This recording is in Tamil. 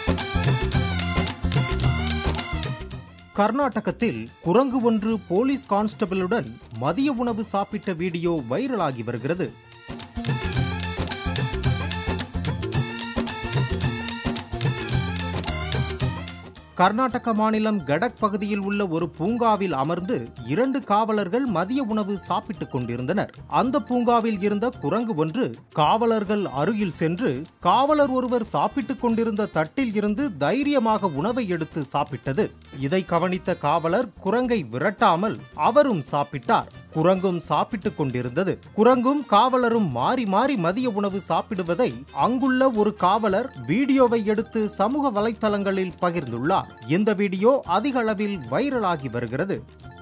கர்நாடகத்தில் குரங்கு ஒன்று போலீஸ் கான்ஸ்டபிளுடன் மதிய உணவு சாப்பிட்ட வீடியோ வைரலாகி வருகிறது கர்நாடக மாநிலம் கடக் பகுதியில் உள்ள ஒரு பூங்காவில் அமர்ந்து இரண்டு காவலர்கள் மதிய உணவு சாப்பிட்டுக் கொண்டிருந்தனர் அந்த பூங்காவில் இருந்த குரங்கு ஒன்று காவலர்கள் அருகில் சென்று காவலர் ஒருவர் சாப்பிட்டுக் கொண்டிருந்த தட்டில் இருந்து தைரியமாக உணவை எடுத்து சாப்பிட்டது இதை கவனித்த காவலர் குரங்கை விரட்டாமல் அவரும் சாப்பிட்டார் குரங்கும் சாப்பிட்டுக் கொண்டிருந்தது குரங்கும் காவலரும் மாறி மாறி மதிய உணவு சாப்பிடுவதை அங்குள்ள ஒரு காவலர் வீடியோவை எடுத்து சமூக வலைத்தளங்களில் பகிர்ந்துள்ளார் இந்த வீடியோ அதிக அளவில் வைரலாகி வருகிறது